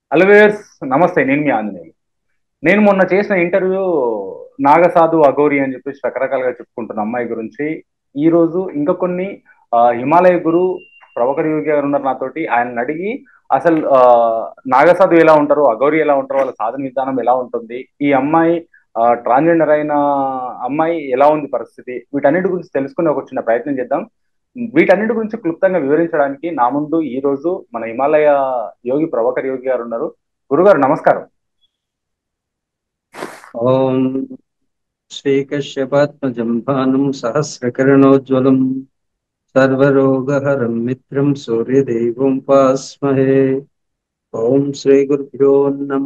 అలవేర్స్ నమస్తే నేను మీ ఆంజనేయులు నేను మొన్న చేసిన ఇంటర్వ్యూ నాగసాధు అఘోరి అని చెప్పేసి రకరకాలుగా చెప్పుకుంటున్న అమ్మాయి గురించి ఈ రోజు ఇంకా కొన్ని ఆ, హిమాలయ గురు ప్రభకర్ యోగి గారు ఉన్నారు నాతోటి ఆయన అడిగి అసలు ఆ, నాగసాధు ఎలా ఉంటారు అఘోరి ఎలా ఉంటారు వాళ్ళ సాధన విధానం ఎలా ఉంటుంది ఈ అమ్మాయి ట్రాన్స్జెండర్ అయిన అమ్మాయి ఎలా ఉంది పరిస్థితి వీటన్నిటి గురించి తెలుసుకునే ఒక చిన్న ప్రయత్నం చేద్దాం వీటన్నిటి గురించి క్లుప్తంగా వివరించడానికి నా ముందు ఈ రోజు మన హిమాలయ యోగి ప్రభాకర్ యోగి గారు ఉన్నారు గురుగారు నమస్కారం ఓం శ్రీకశ్యపాత్మజం భానుం సహస్రకిరణోజ్వలం సర్వరోగహరం మిత్రం సూర్యదేవం పాస్మహే ఓం శ్రీ గురుభ్యో నమ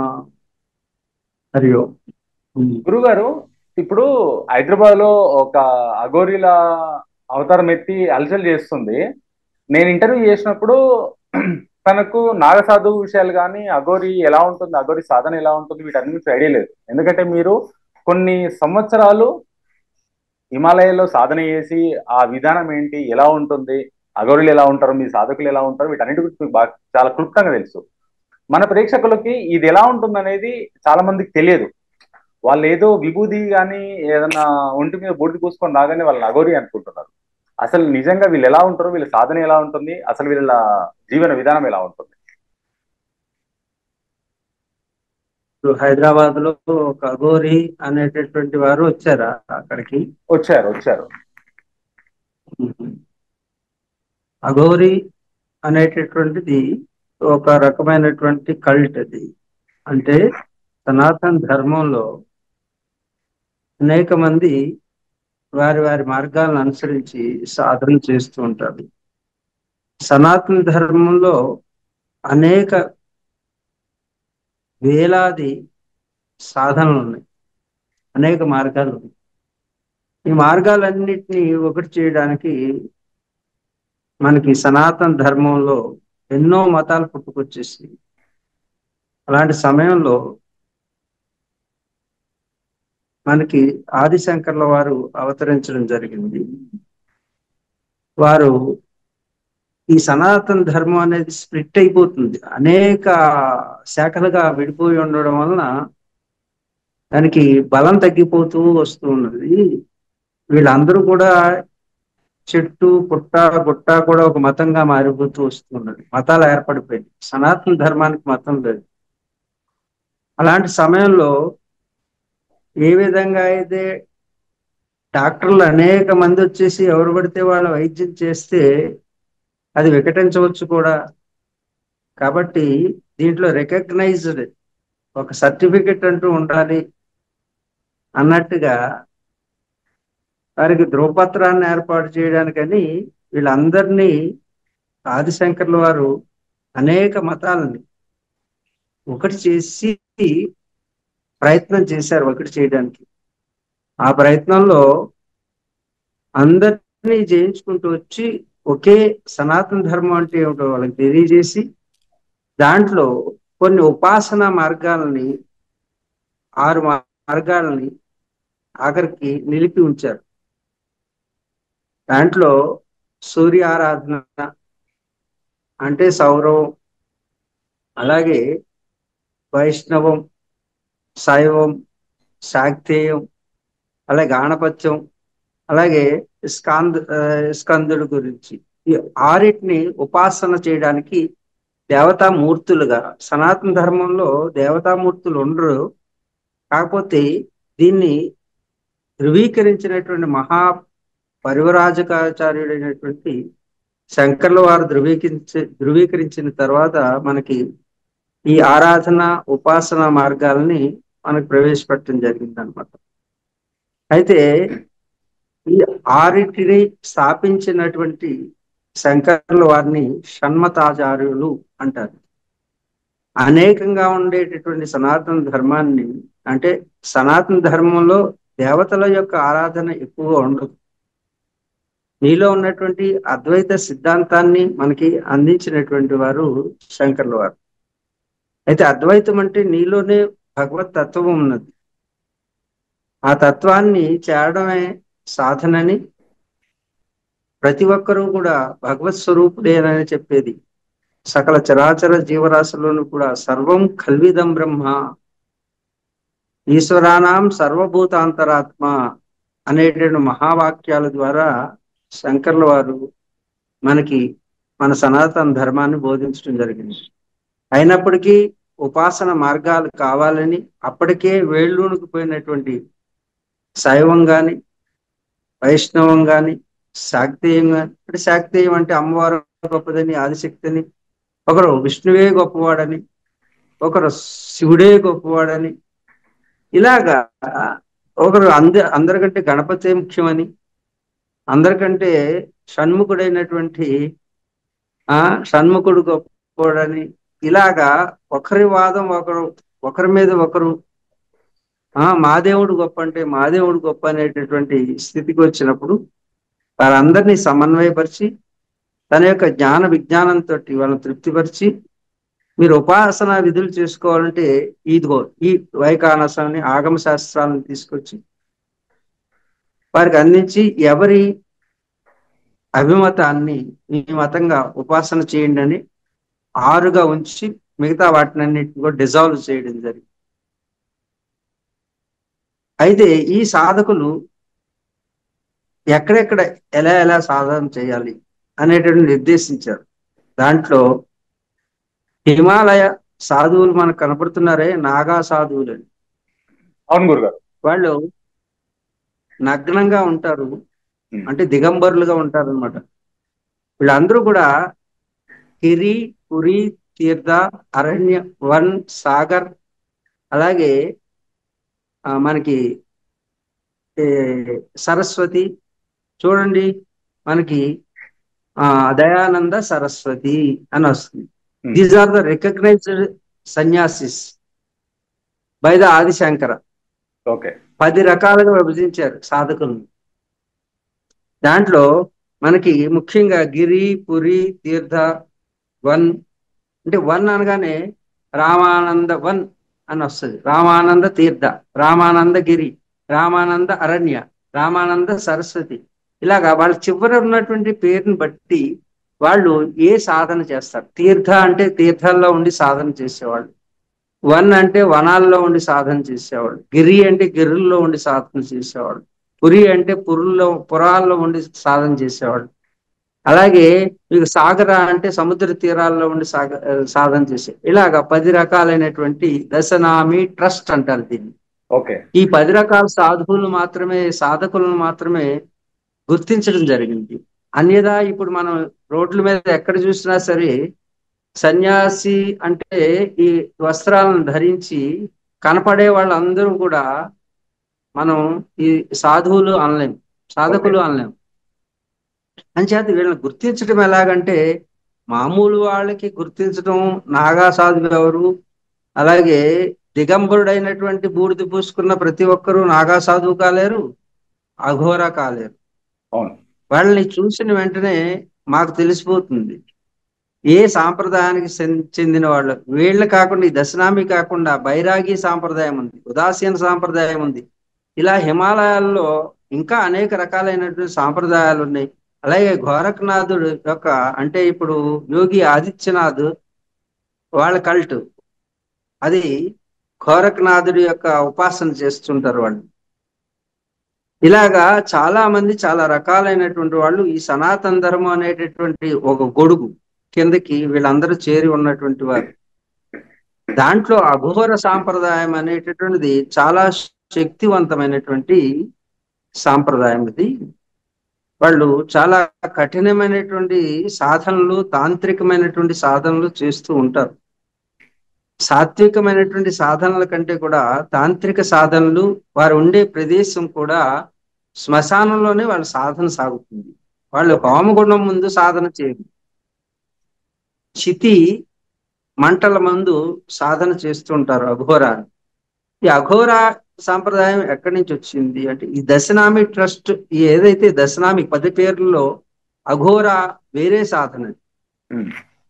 హరి ఓం గురుగారు ఇప్పుడు హైదరాబాద్ లో ఒక అఘోరిల అవతారం ఎత్తి అలచల్ చేస్తుంది నేను ఇంటర్వ్యూ చేసినప్పుడు తనకు నాగసాధు విషయాలు కానీ అఘోరి ఎలా ఉంటుంది అఘోరి సాధన ఎలా ఉంటుంది వీటన్నిటి ఐడియా లేదు ఎందుకంటే మీరు కొన్ని సంవత్సరాలు హిమాలయాల్లో సాధన చేసి ఆ విధానం ఏంటి ఎలా ఉంటుంది అఘోరులు ఎలా ఉంటారు మీ సాధకులు ఎలా ఉంటారు వీటన్నిటి గురించి మీకు బాగా చాలా క్లుప్తంగా తెలుసు మన ప్రేక్షకులకి ఇది ఎలా ఉంటుంది అనేది చాలా మందికి తెలియదు వాళ్ళు ఏదో విభూది కానీ ఏదైనా ఒంటి మీద బొడ్డు పూసుకొని రాగానే వాళ్ళని అఘోరి అనుకుంటున్నారు అసలు నిజంగా వీళ్ళు ఎలా ఉంటారు వీళ్ళ సాధన ఎలా ఉంటుంది అసలు వీళ్ళ జీవన విధానం ఎలా ఉంటుంది ఇప్పుడు హైదరాబాద్ లో ఒక అఘోరి అనేటటువంటి వారు వచ్చారా అక్కడికి వచ్చారు వచ్చారు అఘోరి అనేటటువంటిది ఒక రకమైనటువంటి కల్ట్ అది అంటే సనాతన ధర్మంలో అనేక మంది వారి వారి మార్గాలను అనుసరించి సాధన చేస్తూ ఉంటారు సనాతన ధర్మంలో అనేక వేలాది సాధనలు ఉన్నాయి అనేక మార్గాలు ఉన్నాయి ఈ మార్గాలన్నిటినీ ఒకటి చేయడానికి మనకి సనాతన ధర్మంలో ఎన్నో మతాలు పుట్టుకొచ్చేసి అలాంటి సమయంలో మనకి ఆదిశంకర్ల వారు అవతరించడం జరిగింది వారు ఈ సనాతన ధర్మం అనేది స్ప్లిట్ అయిపోతుంది అనేక శాఖలుగా విడిపోయి ఉండడం వలన దానికి బలం తగ్గిపోతూ వస్తూ ఉన్నది వీళ్ళందరూ కూడా చెట్టు పుట్ట గుట్ట కూడా ఒక మతంగా మారిపోతూ వస్తున్నది మతాలు ఏర్పడిపోయింది సనాతన ధర్మానికి మతం లేదు అలాంటి సమయంలో ఏ విధంగా అయితే డాక్టర్లు అనేక మంది వచ్చేసి ఎవరు పడితే వాళ్ళు వైద్యం చేస్తే అది వికటించవచ్చు కూడా కాబట్టి దీంట్లో రికగ్నైజ్డ్ ఒక సర్టిఫికెట్ అంటూ ఉండాలి అన్నట్టుగా వారికి ధ్రువపత్రాన్ని ఏర్పాటు చేయడానికని వీళ్ళందరినీ ఆదిశంకర్ల వారు అనేక మతాలని ఒకటి చేసి ప్రయత్నం చేశారు ఒకటి చేయడానికి ఆ ప్రయత్నంలో అందరినీ జయించుకుంటూ వచ్చి ఒకే సనాతన ధర్మం అంటే ఏమిటో వాళ్ళకి తెలియజేసి దాంట్లో కొన్ని ఉపాసన మార్గాలని ఆరు మార్గాలని ఆఖరికి నిలిపి ఉంచారు దాంట్లో సూర్య ఆరాధన అంటే సౌరవం అలాగే వైష్ణవం శైవం శాక్తేయం అలాగే ఆణపత్యం అలాగే స్కాంద్ స్కందుడు గురించి ఈ ఆరిటిని ఉపాసన చేయడానికి దేవతామూర్తులుగా సనాతన ధర్మంలో దేవతామూర్తులు ఉండరు కాకపోతే దీన్ని ధృవీకరించినటువంటి మహా పరివరాజకాచార్యుడైనటువంటి శంకర్ల వారు ధృవీకరించి ధృవీకరించిన తర్వాత మనకి ఈ ఆరాధన ఉపాసన మార్గాల్ని మనకు ప్రవేశపెట్టడం జరిగింది అనమాట అయితే ఈ ఆరిటిని స్థాపించినటువంటి శంకర్ల వారిని షణ్మతాచార్యులు అంటారు అనేకంగా ఉండేటటువంటి సనాతన ధర్మాన్ని అంటే సనాతన ధర్మంలో దేవతల యొక్క ఆరాధన ఎక్కువగా ఉండదు మీలో ఉన్నటువంటి అద్వైత సిద్ధాంతాన్ని మనకి అందించినటువంటి వారు శంకర్ల వారు అయితే అద్వైతం అంటే నీలోనే భగవత్ తత్వం ఉన్నది ఆ తత్వాన్ని చేరడమే సాధనని ప్రతి ఒక్కరూ కూడా భగవత్ స్వరూపుడేనని చెప్పేది సకల చరాచర జీవరాశులను కూడా సర్వం కల్విదం బ్రహ్మ ఈశ్వరానాం సర్వభూతాంతరాత్మ అనేటువంటి మహావాక్యాల ద్వారా శంకర్ల వారు మనకి మన సనాతన ధర్మాన్ని బోధించడం జరిగింది అయినప్పటికీ ఉపాసన మార్గాలు కావాలని అప్పటికే వేళ్ళూనుకు పోయినటువంటి శైవం గాని వైష్ణవం గాని శాక్తేయం గాని అంటే శాక్తేయం అంటే అమ్మవారు గొప్పదని ఆదిశక్తిని ఒకరు విష్ణువే గొప్పవాడని ఒకరు శివుడే గొప్పవాడని ఇలాగా ఒకరు అంద అందరికంటే గణపతి ముఖ్యమని అందరికంటే షణ్ముఖుడైనటువంటి ఆ షణ్ముఖుడు గొప్పవాడని ఇలాగా ఒకరి వాదం ఒకరు ఒకరి మీద ఒకరు ఆ మా దేవుడు గొప్ప అంటే మా దేవుడు గొప్ప అనేటటువంటి స్థితికి వచ్చినప్పుడు వారందరినీ సమన్వయపరిచి తన యొక్క జ్ఞాన విజ్ఞానంతో వాళ్ళని తృప్తిపరిచి మీరు ఉపాసన విధులు చేసుకోవాలంటే ఇదిగో ఈ వైకానసాన్ని ఆగమ శాస్త్రాలను తీసుకొచ్చి వారికి అందించి ఎవరి అభిమతాన్ని ఈ మతంగా ఉపాసన చేయండి అని ఆరుగా ఉంచి మిగతా వాటినన్నిటిని కూడా డిజాల్వ్ చేయడం జరిగింది అయితే ఈ సాధకులు ఎక్కడెక్కడ ఎలా ఎలా సాధన చేయాలి అనేటువంటి నిర్దేశించారు దాంట్లో హిమాలయ సాధువులు మనకు కనపడుతున్నారే నాగా సాధువులు అని అవును గురుగారు వాళ్ళు నగ్నంగా ఉంటారు Hmm. అంటే దిగంబరులుగా ఉంటారు అనమాట వీళ్ళందరూ కూడా హిరి పురి తీర్థ అరణ్య వన్ సాగర్ అలాగే ఆ, మనకి ఏ, సరస్వతి చూడండి మనకి ఆ దయానంద సరస్వతి అని వస్తుంది Hmm. These are the recognised sanyasi's by the Adi Shankara okay పది రకాలుగా విభజించారు సాధకులను దాంట్లో మనకి ముఖ్యంగా గిరి పురి తీర్థ వన్ అంటే వన్ అనగానే రామానంద వన్ అని వస్తుంది రామానంద తీర్థ రామానంద గిరి రామానంద అరణ్య రామానంద సరస్వతి ఇలాగా వాళ్ళ చివర ఉన్నటువంటి పేరుని బట్టి వాళ్ళు ఏ సాధన చేస్తారు తీర్థ అంటే తీర్థాల్లో ఉండి సాధన చేసేవాళ్ళు వన్ అంటే వనాల్లో ఉండి సాధన చేసేవాళ్ళు గిరి అంటే గిరుల్లో ఉండి సాధన చేసేవాళ్ళు పురి అంటే పురుల్లో పురాల్లో ఉండి సాధన చేసేవాళ్ళు అలాగే మీకు సాగర అంటే సముద్ర తీరాల్లో ఉండి సాగ సాధన చేసే ఇలాగా పది రకాలైనటువంటి దశనామి ట్రస్ట్ అంటారు దీన్ని ఓకే ఈ పది రకాల సాధువులు మాత్రమే సాధకులను మాత్రమే గుర్తించడం జరిగింది అన్యదా ఇప్పుడు మనం రోడ్ల మీద ఎక్కడ చూసినా సరే సన్యాసి అంటే ఈ వస్త్రాలను ధరించి కనపడే వాళ్ళందరూ కూడా మనం ఈ సాధువులు అనలేం సాధకులు అనలేం అంచేత వీళ్ళని గుర్తించడం ఎలాగంటే మామూలు వాళ్ళకి గుర్తించడం నాగా సాధువు ఎవరు అలాగే దిగంబరుడైనటువంటి బూడిద పూసుకున్న ప్రతి ఒక్కరూ నాగా సాధువు కాలేరు అఘోర కాలేరు అవును వాళ్ళని చూసిన వెంటనే మాకు తెలిసిపోతుంది ఏ సాంప్రదాయానికి చెం- చెందిన వాళ్ళు వీళ్ళు కాకుండా ఈ దశనామి కాకుండా బైరాగి సాంప్రదాయం ఉంది ఉదాసీన సాంప్రదాయం ఉంది ఇలా హిమాలయాల్లో ఇంకా అనేక రకాలైనటువంటి సాంప్రదాయాలు ఉన్నాయి అలాగే గోరఖనాథుడు యొక్క అంటే ఇప్పుడు యోగి ఆదిత్యనాథ్ వాళ్ళ కల్ట్ అది గోరఖనాథుడి యొక్క ఉపాసన చేస్తుంటారు వాళ్ళు ఇలాగా చాలా మంది చాలా రకాలైనటువంటి వాళ్ళు ఈ సనాతన ధర్మం అనేటటువంటి ఒక గొడుగు కిందకి వీళ్ళందరూ చేరి ఉన్నటువంటి వారు దాంట్లో అఘోర సాంప్రదాయం అనేటటువంటిది చాలా శక్తివంతమైనటువంటి సాంప్రదాయం ఇది వాళ్ళు చాలా కఠినమైనటువంటి సాధనలు తాంత్రికమైనటువంటి సాధనలు చేస్తూ ఉంటారు సాత్వికమైనటువంటి సాధనల కంటే కూడా తాంత్రిక సాధనలు వారు ఉండే ప్రదేశం కూడా శ్మశానంలోనే వాళ్ళ సాధన సాగుతుంది వాళ్ళు హోమగుండం ముందు సాధన చేయరు చితి మంటల మందు సాధన చేస్తుంటారు అఘోర ఈ అఘోర సాంప్రదాయం ఎక్కడి నుంచి వచ్చింది అంటే ఈ దశనామి ట్రస్ట్ ఈ ఏదైతే దశనామి పది పేర్లలో అఘోర వేరే సాధన ఉమ్.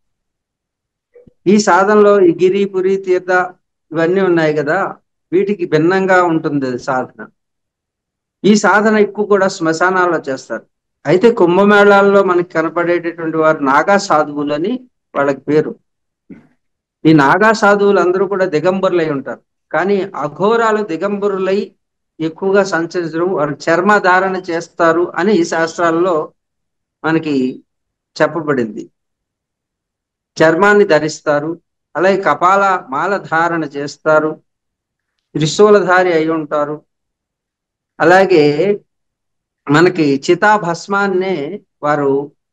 ఈ సాధనలో ఈ గిరి పురి తీర్థ ఇవన్నీ ఉన్నాయి కదా వీటికి భిన్నంగా ఉంటుంది అది సాధన ఈ సాధన ఎక్కువ కూడా శ్మశానాల్లో చేస్తారు అయితే కుంభమేళాల్లో మనకి కనపడేటటువంటి వారు నాగా సాధువులని వాళ్ళకి పేరు ఈ నాగా సాధువులు అందరూ కూడా దిగంబరులై ఉంటారు కానీ అఘోరాలు దిగంబరులై ఎక్కువగా సంచరించడం వారు చర్మ ధారణ చేస్తారు అని ఈ శాస్త్రాల్లో మనకి చెప్పబడింది చర్మాన్ని ధరిస్తారు అలాగే కపాల మాల ధారణ చేస్తారు త్రిశూలధారి అయి ఉంటారు అలాగే మనకి చితాభస్మాన్నే వారు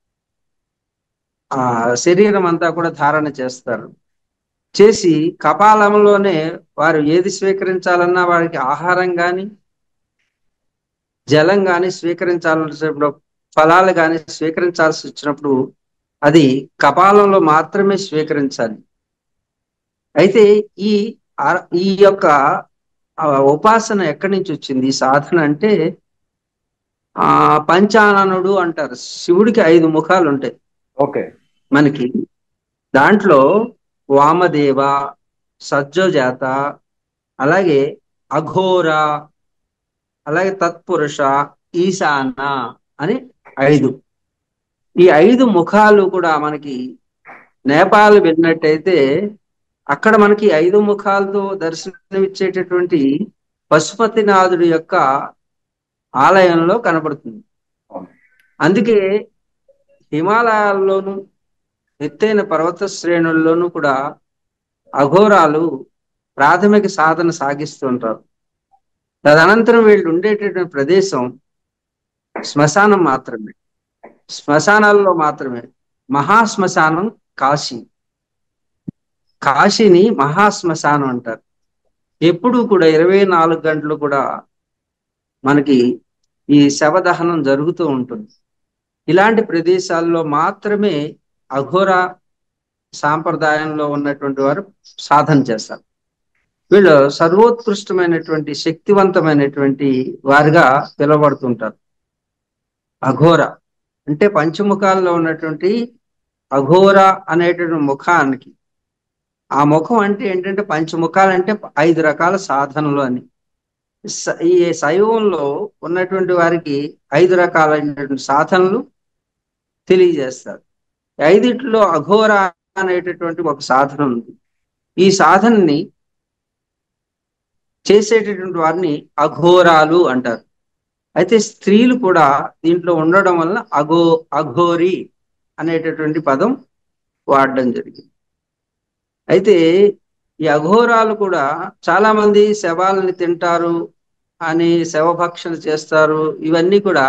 ఆ శరీరం అంతా కూడా ధారణ చేస్తారు చేసి కపాలంలోనే వారు ఏది స్వీకరించాలన్నా వారికి ఆహారం కానీ జలం కానీ స్వీకరించాల్సినప్పుడు ఫలాలు కానీ స్వీకరించాల్సి వచ్చినప్పుడు అది కపాలంలో మాత్రమే స్వీకరించాలి అయితే ఈ ఆ- ఈ యొక్క ఆ, ఉపాసన ఎక్కడి నుంచి వచ్చింది ఈ సాధన అంటే ఆ పంచాననుడు అంటారు శివుడికి ఐదు ముఖాలు ఉంటాయి ఓకే మనకి దాంట్లో వామదేవ సజ్జోజాత అలాగే అఘోర అలాగే తత్పురుష ఈశాన అని ఐదు ఈ ఐదు ముఖాలు కూడా మనకి నేపాల్ వెళ్ళినట్టయితే అక్కడ మనకి ఐదు ముఖాలతో దర్శనమిచ్చేటటువంటి పశుపతినాథుడి యొక్క ఆలయంలో కనబడుతుంది అవును. అందుకే హిమాలయాల్లోనూ ఎత్తైన పర్వత శ్రేణుల్లోనూ కూడా అఘోరాలు ప్రాథమిక సాధన సాగిస్తుంటారు తదనంతరం వీళ్ళు ఉండేటటువంటి ప్రదేశం శ్మశానం మాత్రమే శ్మశానాల్లో మాత్రమే మహాశ్మశానం కాశీ కాశీని మహాశ్మశానం అంటారు ఎప్పుడు కూడా ఇరవై నాలుగు గంటలు కూడా మనకి ఈ శవదహనం జరుగుతూ ఉంటుంది ఇలాంటి ప్రదేశాల్లో మాత్రమే అఘోర సాంప్రదాయంలో ఉన్నటువంటి వారు సాధన చేస్తారు వీళ్ళు సర్వోత్కృష్టమైనటువంటి శక్తివంతమైనటువంటి వారిగా పిలువబడుతుంటారు అఘోర అంటే పంచముఖాల్లో ఉన్నటువంటి అఘోర అనేటువంటి ముఖానికి ఆ ముఖం అంటే ఏంటంటే పంచముఖాలు అంటే ఐదు రకాల సాధనలు అని స- ఈ శైవంలో ఉన్నటువంటి వారికి ఐదు రకాలైనటువంటి సాధనలు తెలియజేస్తారు ఈ ఐదిట్లో అఘోర అనేటటువంటి ఒక సాధన ఉంది ఈ సాధనని చేసేటటువంటి వారిని అఘోరాలు అంటారు అయితే స్త్రీలు కూడా దీంట్లో ఉండడం వల్ల అఘో అఘోరి అనేటటువంటి పదం వాడడం జరిగింది అయితే ఈ అఘోరాలు కూడా చాలా మంది శవాలని తింటారు అని శవభక్షణ చేస్తారు ఇవన్నీ కూడా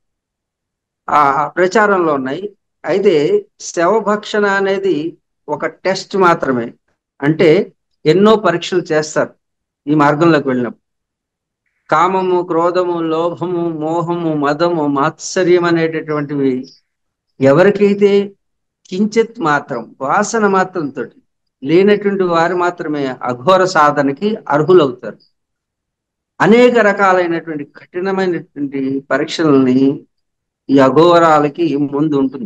ఆ ప్రచారంలో ఉన్నాయి అయితే శవభక్షణ అనేది ఒక టెస్ట్ మాత్రమే అంటే ఎన్నో పరీక్షలు చేస్తారు ఈ మార్గంలోకి వెళ్ళినప్పుడు కామము క్రోధము లోభము మోహము మదము మాత్సర్యం అనేటటువంటివి ఎవరికైతే కించిత్ మాత్రం వాసన మాత్రంతో లేనటువంటి వారు మాత్రమే అఘోర సాధనకి అర్హులవుతారు అనేక రకాలైనటువంటి కఠినమైనటువంటి పరీక్షలని ఈ అఘోరాలకి ముందు ఉంటుంది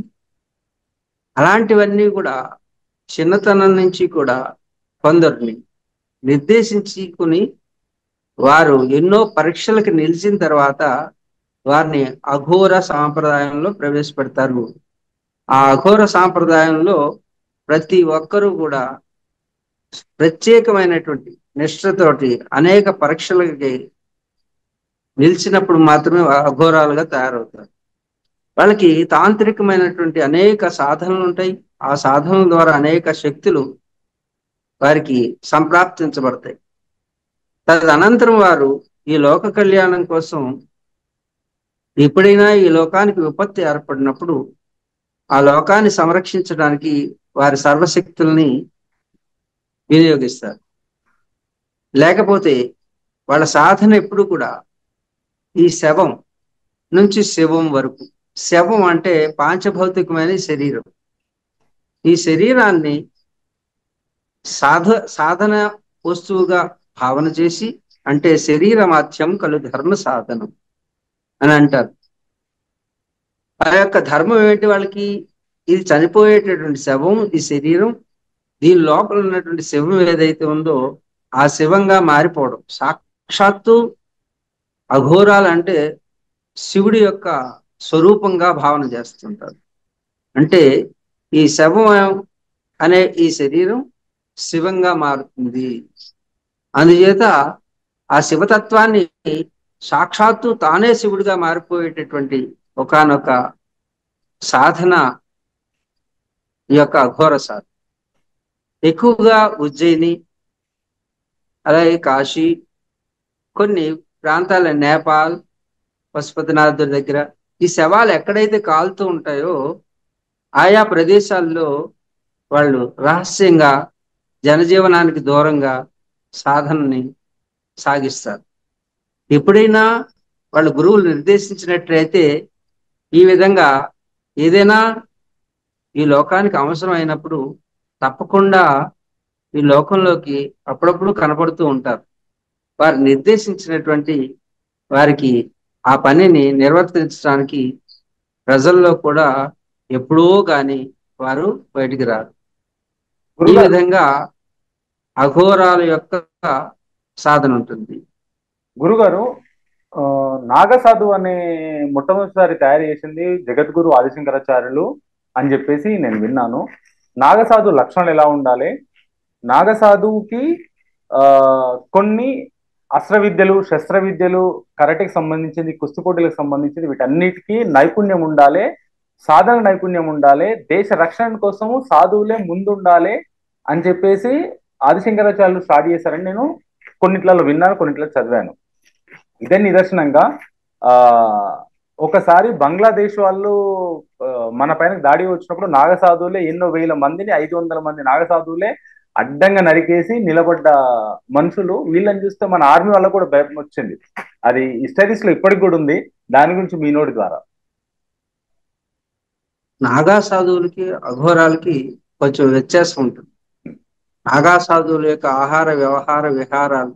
అలాంటివన్నీ కూడా చిన్నతనం నుంచి కూడా కొందరిని నిర్దేశించుకుని వారు ఎన్నో పరీక్షలకు నిలిచిన తర్వాత వారిని అఘోర సాంప్రదాయంలో ప్రవేశపెడతారు ఆ అఘోర సాంప్రదాయంలో ప్రతి ఒక్కరూ కూడా ప్రత్యేకమైనటువంటి నిష్ఠతోటి అనేక పరీక్షలకి నిలిచినప్పుడు మాత్రమే అఘోరాలుగా తయారవుతారు వాళ్ళకి తాంత్రికమైనటువంటి అనేక సాధనలు ఉంటాయి ఆ సాధనల ద్వారా అనేక శక్తులు వారికి సంప్రాప్తించబడతాయి తదనంతరం వారు ఈ లోక కళ్యాణం కోసం ఎప్పుడైనా ఈ లోకానికి విపత్తి ఏర్పడినప్పుడు ఆ లోకాన్ని సంరక్షించడానికి వారి సర్వశక్తుల్ని వినియోగిస్తారు లేకపోతే వాళ్ళ సాధన ఎప్పుడు కూడా ఈ శవం నుంచి శవం వరకు శవం అంటే పాంచభౌతికమైన శరీరం ఈ శరీరాన్ని సాధ సాధన వస్తువుగా భావన చేసి అంటే శరీరమాత్యం కలు ధర్మ సాధనం అని అంటారు ఆ యొక్క ధర్మం ఏంటి వాళ్ళకి ఇది చనిపోయేటటువంటి శవం ఈ శరీరం దీని లోపల ఉన్నటువంటి శవం ఏదైతే ఉందో ఆ శివంగా మారిపోవడం సాక్షాత్తు అఘోరాలు అంటే శివుడి యొక్క స్వరూపంగా భావన చేస్తుంటారు అంటే ఈ శవం అనే ఈ శరీరం శివంగా మారుతుంది అందుచేత ఆ శివతత్వాన్ని సాక్షాత్తు తానే శివుడిగా మారిపోయేటటువంటి ఒకానొక సాధన ఈ యొక్క అఘోర సాధన ఎక్కువగా ఉజ్జయిని అలాగే కాశీ కొన్ని ప్రాంతాల నేపాల్ పశుపతినాథుడి దగ్గర ఈ శవాలు ఎక్కడైతే కాలుతూ ఉంటాయో ఆయా ప్రదేశాల్లో వాళ్ళు రహస్యంగా జనజీవనానికి దూరంగా సాధనని సాగిస్తారు ఎప్పుడైనా వాళ్ళ గురువులు నిర్దేశించినట్లయితే ఈ విధంగా ఏదైనా ఈ లోకానికి అవసరం అయినప్పుడు తప్పకుండా ఈ లోకంలోకి అప్పుడప్పుడు కనపడుతూ ఉంటారు వారు నిర్దేశించినటువంటి వారికి ఆ పనిని నిర్వర్తించడానికి ప్రజల్లో కూడా ఎప్పుడో గాని వారు బయటికి రారు ఈ గురుగారు విధంగా అఘోరాల యొక్క సాధన ఉంటుంది గురుగారు ఆ, నాగసాధు అనే మొట్టమొదటిసారి తయారు చేసింది జగద్గురు ఆదిశంకరాచార్యులు అని చెప్పేసి నేను విన్నాను నాగసాధు లక్షణాలు ఎలా ఉండాలి నాగసాధువుకి ఆ కొన్ని అస్త్ర విద్యలు శస్త్ర విద్యలు కరాటేకి సంబంధించింది కుస్తీ పోటీలకు సంబంధించింది వీటన్నిటికీ నైపుణ్యం ఉండాలి సాధన నైపుణ్యం ఉండాలి దేశ రక్షణ కోసము సాధువులే ముందుండాలి అని చెప్పేసి ఆదిశంకరాచార్యులు స్టార్ట్ చేశారని నేను కొన్నిట్లలో విన్నాను కొన్నిట్లలో చదివాను ఇదే నిదర్శనంగా ఆ ఒకసారి బంగ్లాదేశ్ వాళ్ళు ఆ, మన పైన దాడి వచ్చినప్పుడు నాగసాధువులే ఎన్నో వేల మందిని ఐదు వందల మంది నాగసాధువులే అడ్డంగా నరికేసి నిలబడ్డ మనుషులు వీళ్ళని చూస్తే మన ఆర్మీ వాళ్ళకు కూడా భయం వచ్చింది అది స్టడీస్ లో ఇప్పటికి కూడా ఉంది దాని గురించి మీ నోటి ద్వారా నాగా సాధువులకి అఘోరాలకి కొంచెం వ్యత్యాసం ఉంటుంది నాగా సాధువుల యొక్క ఆహార వ్యవహార విహారాలు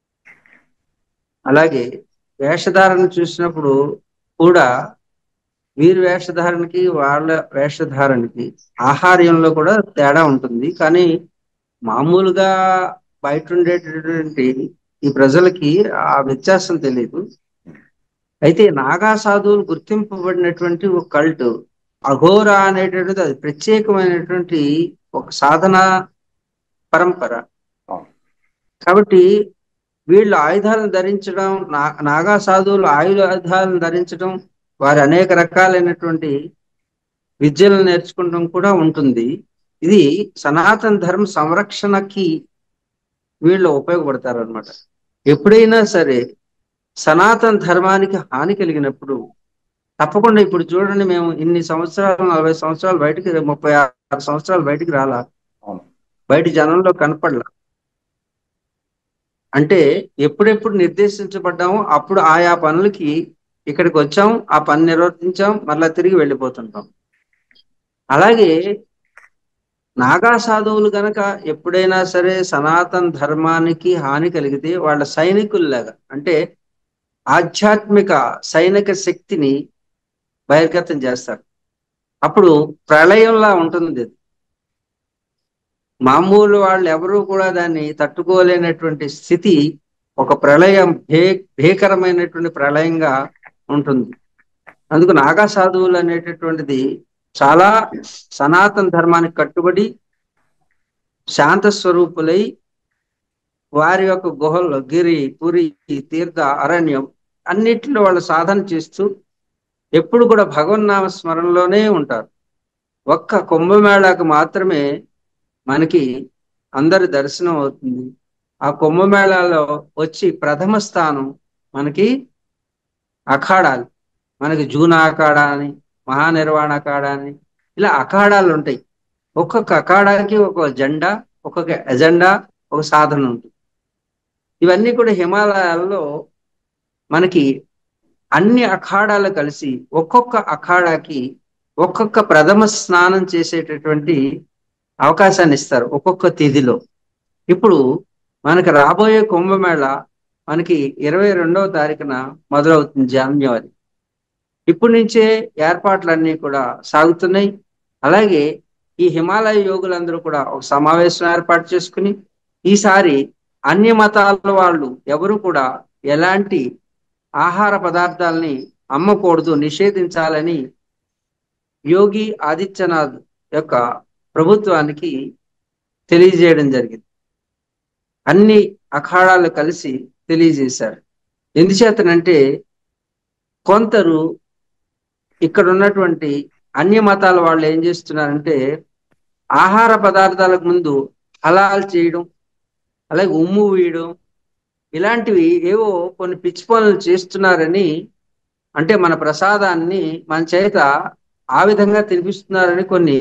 అలాగే వేషధారణ చూసినప్పుడు కూడా వీరి వేషధారణకి వాళ్ళ వేషధారణకి ఆహార్యంలో కూడా తేడా ఉంటుంది కానీ మామూలుగా బయట ఉండేటటువంటి ఈ ప్రజలకి ఆ వ్యత్యాసం తెలియదు అయితే నాగా సాధువులు గుర్తింపబడినటువంటి ఒక కల్ట్ అఘోరా అనేటటువంటిది అది ప్రత్యేకమైనటువంటి ఒక సాధన పరంపర అవును. కాబట్టి వీళ్ళు ఆయుధాలను ధరించడం నా నాగా సాధువులు ఆయుధాలను ధరించడం వారి అనేక రకాలైనటువంటి విద్యలను నేర్చుకోవడం కూడా ఉంటుంది ఇది సనాతన ధర్మ సంరక్షణకి వీళ్ళు ఉపయోగపడతారు అనమాట ఎప్పుడైనా సరే సనాతన ధర్మానికి హాని కలిగినప్పుడు తప్పకుండా ఇప్పుడు చూడండి మేము ఇన్ని సంవత్సరాలు నలభై సంవత్సరాలు బయటికి ముప్పై ఆరు సంవత్సరాలు బయటికి రాలా అవును బయట జనంలో కనపడలా అంటే ఎప్పుడెప్పుడు నిర్దేశించబడ్డామో అప్పుడు ఆయా పనులకి ఇక్కడికి వచ్చాం ఆ పని నిర్వర్తించాం మరలా తిరిగి వెళ్ళిపోతుంటాం అలాగే నాగా సాధువులు గనక ఎప్పుడైనా సరే సనాతన ధర్మానికి హాని కలిగితే వాళ్ళ సైనికుల్లాగా అంటే ఆధ్యాత్మిక సైనిక శక్తిని బహిర్గతం చేస్తారు అప్పుడు ప్రళయంలా ఉంటుంది అది మామూలు వాళ్ళు ఎవరూ కూడా దాన్ని తట్టుకోలేనటువంటి స్థితి ఒక ప్రళయం భే భీకరమైనటువంటి ప్రళయంగా ఉంటుంది అందుకు నాగా సాధువులు అనేటటువంటిది చాలా సనాతన ధర్మానికి కట్టుబడి శాంత స్వరూపులై వారి యొక్క గుహల్లో గిరి పురి తీర్థ అరణ్యం అన్నిటిలో వాళ్ళు సాధన చేస్తూ ఎప్పుడు కూడా భగవన్నామ స్మరణలోనే ఉంటారు ఒక్క కుంభమేళాకు మాత్రమే మనకి అందరి దర్శనం అవుతుంది ఆ కుంభమేళాలో వచ్చి ప్రథమ స్థానం మనకి అఖాడాలు మనకి జూనా అఖాడా అని మహానిర్వాణ అఖాడా అని ఇలా అఖాడాలు ఉంటాయి ఒక్కొక్క అఖాడాకి ఒక జెండా ఒక్కొక్క ఎజెండా ఒక సాధన ఉంటుంది ఇవన్నీ కూడా హిమాలయాల్లో మనకి అన్ని అఖాడాలు కలిసి ఒక్కొక్క అఖాడాకి ఒక్కొక్క ప్రథమ స్నానం చేసేటటువంటి అవకాశాన్ని ఇస్తారు ఒక్కొక్క తిథిలో ఇప్పుడు మనకి రాబోయే కుంభమేళ మనకి ఇరవై రెండవ తారీఖున మొదలవుతుంది జాన్యువరి ఇప్పటి నుంచే ఏర్పాట్లన్నీ కూడా సాగుతున్నాయి అలాగే ఈ హిమాలయ యోగులందరూ కూడా ఒక సమావేశం ఏర్పాటు చేసుకుని ఈసారి అన్య మతాల వాళ్ళు ఎవరు కూడా ఎలాంటి ఆహార పదార్థాలని అమ్మకూడదు నిషేధించాలని యోగి ఆదిత్యనాథ్ యొక్క ప్రభుత్వానికి తెలియజేయడం జరిగింది అన్ని అఖాడాలు కలిసి తెలియజేశారు ఎందుచేతనంటే కొందరు ఇక్కడ ఉన్నటువంటి అన్య మతాల వాళ్ళు ఏం చేస్తున్నారంటే ఆహార పదార్థాలకు ముందు హలాల్ చేయడం అలాగే ఉమ్ము వేయడం ఇలాంటివి ఏవో కొన్ని పిచ్చి పనులు చేస్తున్నారని అంటే మన ప్రసాదాన్ని మన చేత ఆ విధంగా తినిపిస్తున్నారని కొన్ని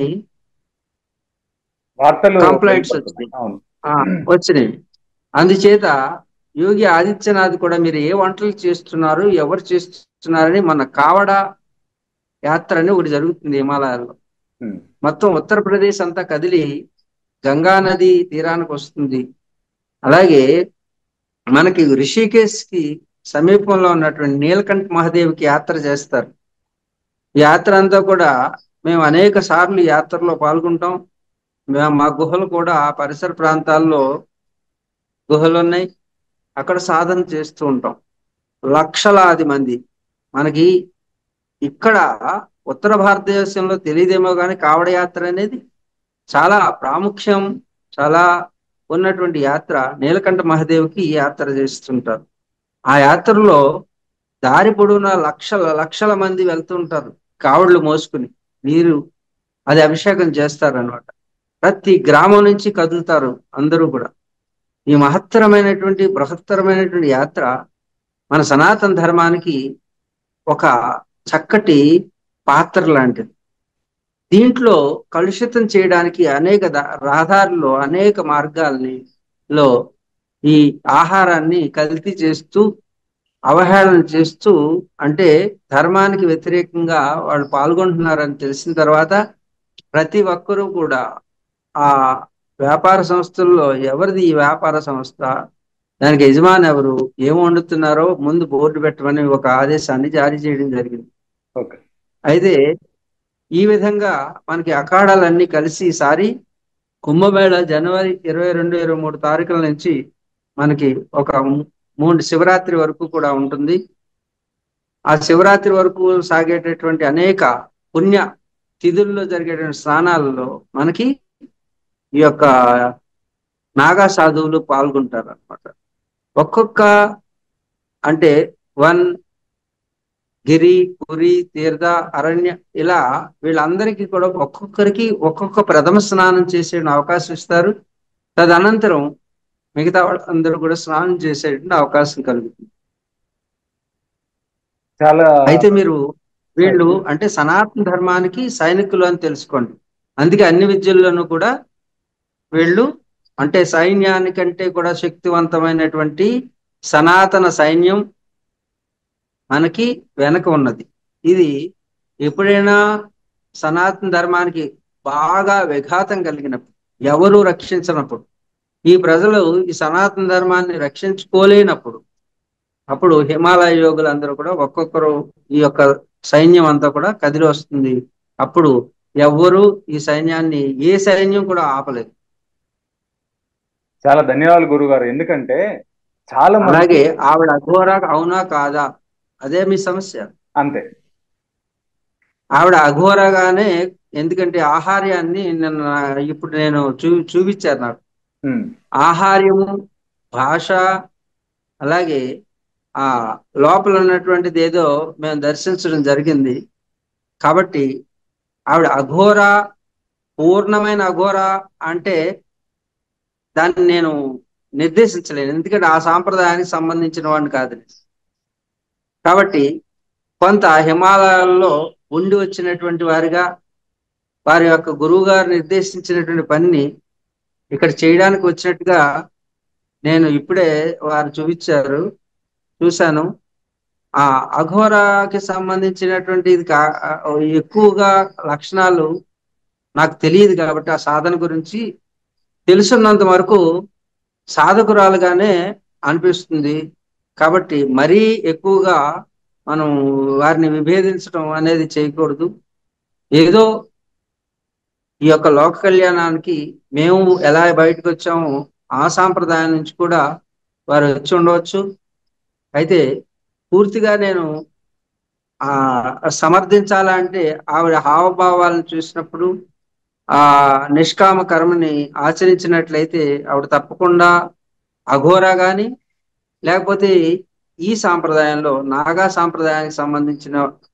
వార్తలు Complaints వచ్చినాయి. అవును ఆ, వచ్చినాయి అందుచేత యోగి ఆదిత్యనాథ్ కూడా మీరు ఏ వంటలు చేస్తున్నారు ఎవరు చేస్తున్నారని మన కావడ యాత్ర అని ఒకటి జరుగుతుంది హిమాలయాల్లో ఉమ్. మొత్తం ఉత్తరప్రదేశ్ అంతా కదిలి గంగా నది తీరానికి వస్తుంది అలాగే మనకి రిషికేశ్ కి సమీపంలో ఉన్నటువంటి నీలకంఠ మహాదేవికి యాత్ర చేస్తారు ఈ యాత్ర అంతా కూడా మేము అనేక సార్లు ఈ యాత్రలో పాల్గొంటాం మేము మా గుహలు కూడా ఆ పరిసర ప్రాంతాల్లో గుహలు ఉన్నాయి అక్కడ సాధన చేస్తూ ఉంటాం లక్షలాది మంది మనకి ఇక్కడ ఉత్తర భారతదేశంలో తెలియదేమో కానీ కావడ యాత్ర అనేది చాలా ప్రాముఖ్యం చాలా ఉన్నటువంటి యాత్ర నీలకంఠ మహాదేవికి ఈ యాత్ర చేస్తుంటారు ఆ యాత్రలో దారి పొడవునా లక్షల లక్షల మంది వెళ్తుంటారు కావడ్లు మోసుకుని నీరు అది అభిషేకం చేస్తారనమాట ప్రతి గ్రామం నుంచి కదులుతారు అందరూ కూడా ఈ మహత్తరమైనటువంటి బృహత్తరమైనటువంటి యాత్ర మన సనాతన ధర్మానికి ఒక చక్కటి పాత్ర లాంటిది దీంట్లో కలుషితం చేయడానికి అనేక ద- రహదారుల్లో అనేక మార్గాల్ని లో ఈ ఆహారాన్ని కల్తీ చేస్తూ అవహేళన చేస్తూ అంటే ధర్మానికి వ్యతిరేకంగా వాళ్ళు పాల్గొంటున్నారని తెలిసిన తర్వాత ప్రతి ఒక్కరూ కూడా ఆ వ్యాపార సంస్థల్లో ఎవరిది ఈ వ్యాపార సంస్థ దానికి యజమాని ఎవరు ఏం వండుతున్నారో ముందు బోర్డు పెట్టమని ఒక ఆదేశాన్ని జారీ చేయడం జరిగింది ఓకే అయితే ఈ విధంగా మనకి అఖాడాలన్నీ కలిసి ఈసారి కుంభమేళ జనవరి ఇరవై రెండు ఇరవై మూడు తారీఖుల నుంచి మనకి ఒక ము- మూడు శివరాత్రి వరకు కూడా ఉంటుంది ఆ శివరాత్రి వరకు సాగేటటువంటి అనేక పుణ్య తిథుల్లో జరిగేటువంటి స్నానాలలో మనకి ఈ యొక్క నాగా సాధువులు పాల్గొంటారు అనమాట ఒక్కొక్క అంటే వన్ గిరి పురి తీర్థ అరణ్య ఇలా వీళ్ళందరికీ కూడా ఒక్కొక్కరికి ఒక్కొక్క ప్రథమ స్నానం చేసే అవకాశం ఇస్తారు తదనంతరం మిగతా వాళ్ళందరూ కూడా స్నానం చేసేటువంటి అవకాశం కలుగుతుంది చాలా అయితే మీరు వీళ్ళు అంటే సనాతన ధర్మానికి సైనికులు అని తెలుసుకోండి అందుకే అన్ని విద్యల్లోనూ కూడా వీళ్ళు అంటే సైన్యానికంటే కూడా శక్తివంతమైనటువంటి సనాతన సైన్యం మనకి వెనక ఉన్నది ఇది ఎప్పుడైనా సనాతన ధర్మానికి బాగా విఘాతం కలిగినప్పుడు ఎవరు రక్షించినప్పుడు ఈ ప్రజలు ఈ సనాతన ధర్మాన్ని రక్షించుకోలేనప్పుడు అప్పుడు హిమాలయ యోగులందరూ కూడా ఒక్కొక్కరు ఈ యొక్క సైన్యం అంతా కూడా కదిలి వస్తుంది అప్పుడు ఎవ్వరు ఈ సైన్యాన్ని ఏ సైన్యం కూడా ఆపలేదు చాలా ధన్యవాదాలు గురువు గారు ఎందుకంటే చాలా మంది అలాగే ఆవిడ అఘోరా అవునా కాదా అదే మీ సమస్య అంతే ఆవిడ అఘోరగానే ఎందుకంటే ఆహార్యాన్ని నిన్న ఇప్పుడు నేను చూ చూపించారు నాకు ఉమ్, ఆహార్యము భాష అలాగే ఆ లోపల ఉన్నటువంటిది ఏదో మేము దర్శించడం జరిగింది కాబట్టి ఆవిడ అఘోర పూర్ణమైన అఘోర అంటే దాన్ని నేను నిర్దేశించలేను ఎందుకంటే ఆ సాంప్రదాయానికి సంబంధించిన వాడిని కాదు నేను. కాబట్టి కొంత హిమాలయాల్లో ఉండి వచ్చినటువంటి వారిగా వారి యొక్క గురువు గారు నిర్దేశించినటువంటి పనిని ఇక్కడ చేయడానికి వచ్చినట్టుగా నేను ఇప్పుడే వారు చూపించారు చూశాను ఆ అఘోరాకి సంబంధించినటువంటి ఇది కా ఎక్కువగా లక్షణాలు నాకు తెలియదు కాబట్టి ఆ సాధన గురించి తెలుసున్నంత వరకు సాధకురాలుగానే అనిపిస్తుంది కాబట్టి మరీ ఎక్కువగా మనం వారిని విభేదించడం అనేది చేయకూడదు ఏదో ఈ యొక్క లోక కళ్యాణానికి మేము ఎలా బయటకు వచ్చామో ఆ సాంప్రదాయం నుంచి కూడా వారు వచ్చి ఉండవచ్చు అయితే పూర్తిగా నేను ఆ సమర్థించాలంటే ఆవిడ హావభావాలను చూసినప్పుడు ఆ నిష్కామ కర్మని ఆచరించినట్లయితే ఆవిడ తప్పకుండా అఘోరా గాని లేకపోతే ఈ సాంప్రదాయంలో నాగా సాంప్రదాయానికి సంబంధించిన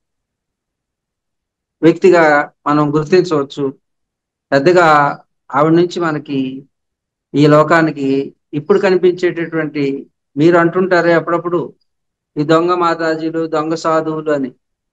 వ్యక్తిగా మనం గుర్తించవచ్చు పెద్దగా ఆవిడ నుంచి మనకి ఈ లోకానికి ఇప్పుడు కనిపించేటటువంటి మీరు అంటుంటారే అప్పుడప్పుడు ఈ దొంగ మాతాజీలు దొంగ సాధువులు అని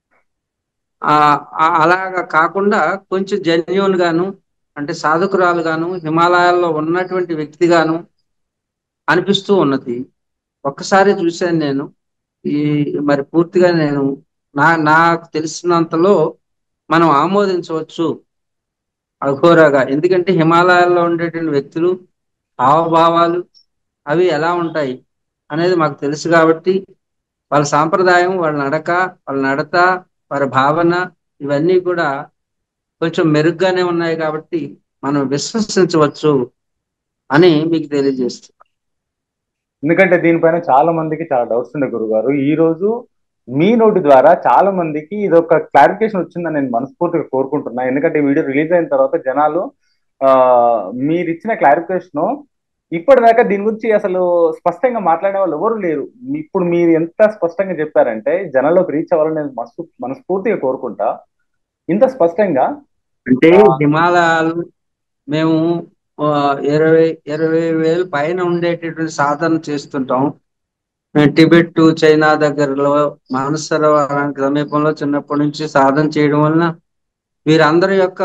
ఆ ఆ- అలాగా కాకుండా కొంచెం జెన్యున్ గాను అంటే సాధకురాలు గాను హిమాలయాల్లో ఉన్నటువంటి వ్యక్తిగాను అనిపిస్తూ ఉన్నది ఒక్కసారి చూశాను నేను ఈ మరి పూర్తిగా నేను నా నాకు తెలిసినంతలో మనం ఆమోదించవచ్చు అఘోరాగా ఎందుకంటే హిమాలయాల్లో ఉండేటువంటి వ్యక్తులు హావభావాలు అవి ఎలా ఉంటాయి అనేది మాకు తెలుసు కాబట్టి వాళ్ళ సాంప్రదాయం వాళ్ళ నడక వాళ్ళ నడత వారి భావన ఇవన్నీ కూడా కొంచెం మెరుగ్గానే ఉన్నాయి కాబట్టి మనం విశ్వసించవచ్చు అని మీకు తెలియజేస్తున్నాను ఎందుకంటే దీనిపైన చాలా మందికి చాలా డౌట్స్ ఉండే గురుగారు ఈ రోజు మీ నోటి ద్వారా చాలా మందికి ఇది ఒక క్లారిఫికేషన్ వచ్చిందని నేను మనస్ఫూర్తిగా కోరుకుంటున్నా ఎందుకంటే ఈ వీడియో రిలీజ్ అయిన తర్వాత జనాలు ఆ మీరు ఇచ్చిన క్లారిఫికేషన్ ఇప్పటిదాకా దీని గురించి అసలు స్పష్టంగా మాట్లాడే వాళ్ళు ఎవరు లేరు మీ- ఇప్పుడు మీరు ఎంత స్పష్టంగా చెప్పారంటే జనాల్లోకి రీచ్ అవ్వాలని నేను మనస్ఫూ మనస్ఫూర్తిగా కోరుకుంటా ఇంత స్పష్టంగా అంటే హిమాలయాలు మేము ఆ, ఇరవై ఇరవై వేలు పైన ఉండేటటువంటి సాధన చేస్తుంటాం మేము టిబెట్ టు చైనా దగ్గరలో మానసరోవరానికి సమీపంలో చిన్నప్పటి నుంచి సాధన చేయడం వలన వీరందరి యొక్క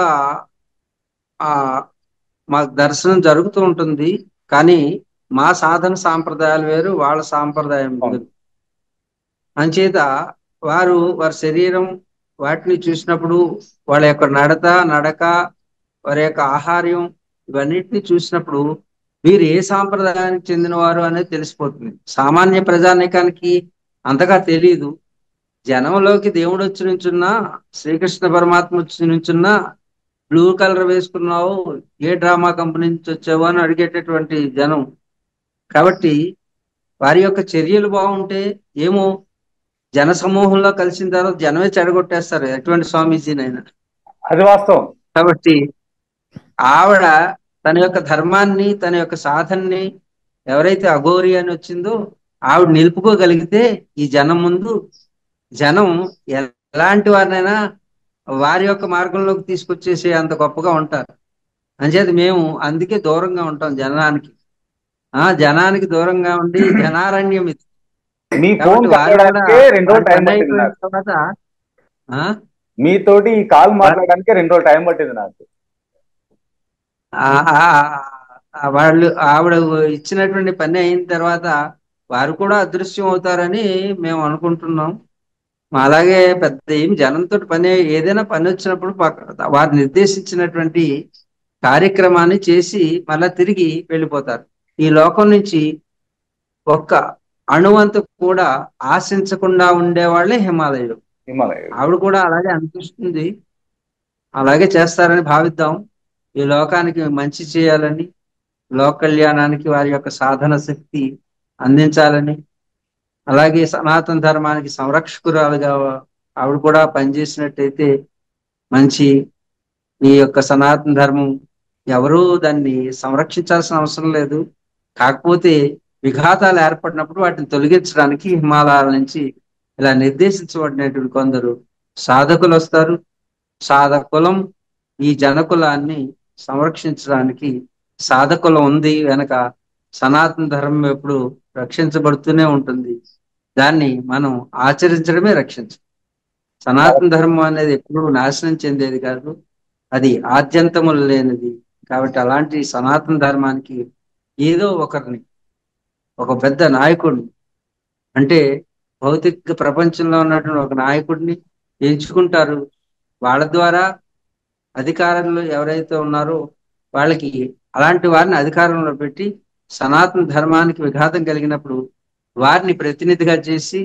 ఆ మాకు దర్శనం జరుగుతూ ఉంటుంది కానీ మా సాధన సాంప్రదాయాలు వేరు వాళ్ళ సాంప్రదాయం వేరు అంచేత వారు వారి శరీరం వాటిని చూసినప్పుడు వాళ్ళ యొక్క నడత నడక వారి యొక్క ఆహార్యం ఇవన్నిటిని చూసినప్పుడు వీరు ఏ సాంప్రదాయానికి చెందినవారు అనేది తెలిసిపోతుంది సామాన్య ప్రజానీకానికి అంతగా తెలియదు జనంలోకి దేవుడు వచ్చి నుంచున్నా శ్రీకృష్ణ పరమాత్మ వచ్చి నుంచున్నా బ్లూ కలర్ వేసుకున్నావు ఏ డ్రామా కంపెనీ నుంచి వచ్చావు అని అడిగేటటువంటి జనం కాబట్టి వారి యొక్క చర్యలు బాగుంటే ఏమో జన సమూహంలో కలిసిన తర్వాత జనమే చెడగొట్టేస్తారు ఎటువంటి స్వామీజీనైనా అది వాస్తవం కాబట్టి ఆవిడ తన యొక్క ధర్మాన్ని తన యొక్క సాధనని ఎవరైతే అఘోరి అని వచ్చిందో ఆవిడ నిలుపుకోగలిగితే ఈ జనం ముందు జనం ఎలాంటి వారినైనా వారి యొక్క మార్గంలోకి తీసుకొచ్చేసి అంత గొప్పగా ఉంటారు అంచేది మేము అందుకే దూరంగా ఉంటాం జనానికి ఆ జనానికి దూరంగా ఉండి జనారణ్యం ఇది మీ ఫోన్ కాబట్టి వారు కూడా కలవడానికే రెండు రోజులు టైం పని పట్టింది అయిపోయిన నాకు తర్వాత ఆ మీతోటి ఈ కాల్ మాట్లాడడానికి రెండు రోజులు టైం పట్టింది నాకు ఆ- ఆ- ఆ వాళ్ళు ఆవిడ ఇచ్చినటువంటి పని అయిన తర్వాత వారు కూడా అదృశ్యం అవుతారని మేము అనుకుంటున్నాం అలాగే పెద్ద ఏం జనంతో పని ఏదైనా పని వచ్చినప్పుడు పక్క- వారు నిర్దేశించినటువంటి కార్యక్రమాన్ని చేసి మళ్ళా తిరిగి వెళ్ళిపోతారు ఈ లోకం నుంచి ఒక్క అణువంతు కూడా ఆశించకుండా ఉండేవాళ్ళే హిమాలయులు హిమాలయ ఆవిడ కూడా అలాగే అనిపిస్తుంది అలాగే చేస్తారని భావిద్దాం ఈ లోకానికి మంచి చేయాలని లోక కళ్యాణానికి వారి యొక్క సాధన శక్తి అందించాలని అలాగే సనాతన ధర్మానికి సంరక్షకురాలుగా ఆవిడ కూడా పనిచేసినట్టయితే మంచి ఈ యొక్క సనాతన ధర్మం ఎవరూ దాన్ని సంరక్షించాల్సిన అవసరం లేదు కాకపోతే విఘాతాలు ఏర్పడినప్పుడు వాటిని తొలగించడానికి హిమాలయాల నుంచి ఇలా నిర్దేశించబడినటువంటి కొందరు సాధకులు వస్తారు సాధకులం ఈ జనకులాన్ని సంరక్షించడానికి సాధకులం ఉంది వెనక సనాతన ధర్మం ఎప్పుడు రక్షించబడుతూనే ఉంటుంది దాన్ని మనం ఆచరించడమే రక్షించం సనాతన ధర్మం అనేది ఎప్పుడు నాశనం చెందేది కాదు అది ఆద్యంతములు లేనిది కాబట్టి అలాంటి సనాతన ధర్మానికి ఏదో ఒకరిని ఒక పెద్ద నాయకుడిని అంటే భౌతిక ప్రపంచంలో ఉన్నటువంటి ఒక నాయకుడిని ఎంచుకుంటారు వాళ్ళ ద్వారా అధికారంలో ఎవరైతే ఉన్నారో వాళ్ళకి అలాంటి వారిని అధికారంలో పెట్టి సనాతన ధర్మానికి విఘాతం కలిగినప్పుడు వారిని ప్రతినిధిగా చేసి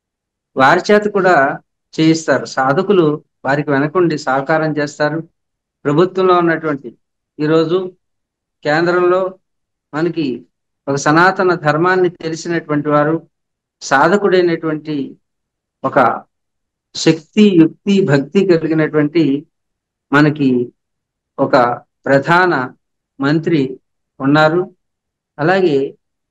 వారి చేత కూడా చేయిస్తారు సాధకులు వారికి వెనకుండి సహకారం చేస్తారు ప్రభుత్వంలో ఉన్నటువంటి ఈరోజు కేంద్రంలో మనకి ఒక సనాతన ధర్మాన్ని తెలిసినటువంటి వారు సాధకుడైనటువంటి ఒక శక్తి యుక్తి భక్తి కలిగినటువంటి మనకి ఒక ప్రధాన మంత్రి ఉన్నారు అలాగే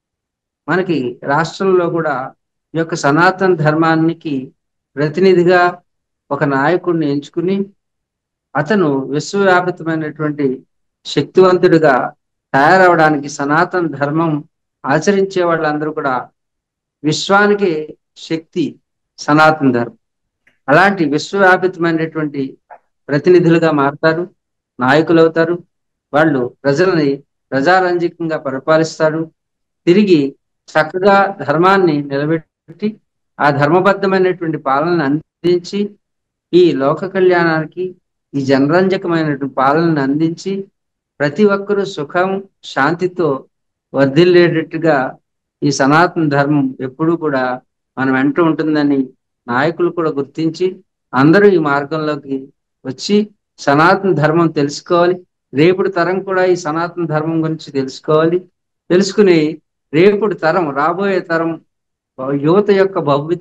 మనకి రాష్ట్రంలో కూడా ఈ యొక్క సనాతన ధర్మానికి ప్రతినిధిగా ఒక నాయకుడిని ఎంచుకుని అతను విశ్వవ్యాపితమైనటువంటి శక్తివంతుడిగా తయారవడానికి సనాతన ధర్మం ఆచరించే వాళ్ళందరూ కూడా విశ్వానికి శక్తి సనాతన ధర్మం అలాంటి విశ్వవ్యాపితమైనటువంటి ప్రతినిధులుగా మారుతారు నాయకులు అవుతారు వాళ్ళు ప్రజలని ప్రజారంజకంగా పరిపాలిస్తారు తిరిగి చక్కగా ధర్మాన్ని నిలబెట్టి ఆ ధర్మబద్ధమైనటువంటి పాలనను అందించి ఈ లోక కళ్యాణానికి ఈ జనరంజకమైనటువంటి పాలనను అందించి ప్రతి ఒక్కరూ సుఖం శాంతితో వర్ధిల్లేటట్టుగా ఈ సనాతన ధర్మం ఎప్పుడూ కూడా మనం వెంట ఉంటుందని నాయకులు కూడా గుర్తించి అందరూ ఈ మార్గంలోకి వచ్చి సనాతన ధర్మం తెలుసుకోవాలి రేపుడు తరం కూడా ఈ సనాతన ధర్మం గురించి తెలుసుకోవాలి తెలుసుకుని రేపుడు తరం రాబోయే తరం యువత యొక్క భవ్యత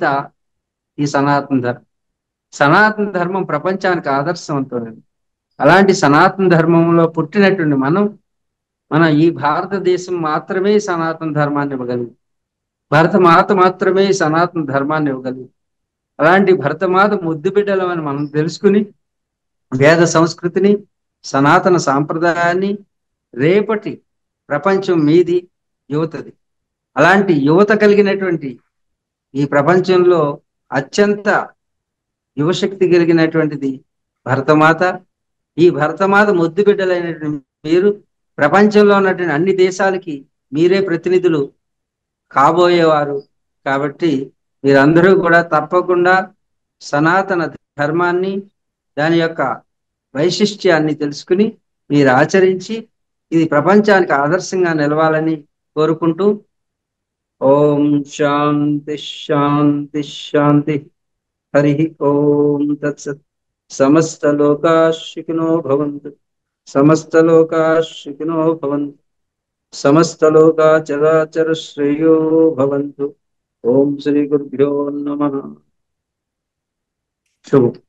ఈ సనాతన ధర్మం సనాతన ధర్మం ప్రపంచానికి ఆదర్శవంతమైనది అలాంటి సనాతన ధర్మంలో పుట్టినటువంటి మనం మన ఈ భారతదేశం మాత్రమే సనాతన ధర్మాన్ని ఇవ్వగలిగింది భరతమాత మాత్రమే సనాతన ధర్మాన్ని ఇవ్వగలిగింది అలాంటి భరతమాత ముద్దు బిడ్డలమని మనం తెలుసుకుని వేద సంస్కృతిని సనాతన సాంప్రదాయాన్ని రేపటి ప్రపంచం మీది యువతది అలాంటి యువత కలిగినటువంటి ఈ ప్రపంచంలో అత్యంత యువశక్తి కలిగినటువంటిది భరతమాత ఈ భరతమాత ముద్దు బిడ్డలైనటువంటి మీరు ప్రపంచంలో ఉన్నటువంటి అన్ని దేశాలకి మీరే ప్రతినిధులు కాబోయేవారు కాబట్టి మీరందరూ కూడా తప్పకుండా సనాతన ధర్మాన్ని దాని యొక్క వైశిష్ట్యాన్ని తెలుసుకుని మీరు ఆచరించి ఇది ప్రపంచానికి ఆదర్శంగా నిలవాలని కోరుకుంటూ ఓం శాంతి శాంతి శాంతి హరి ఓం తత్సత్ సమస్త లోకాశికినో భవంతు సమస్త లోకాశికినో భవంతు సమస్త లోకా చరాచర శ్రేయో భవంతు ఓం శ్రీ గురుభ్యో నమ శుభం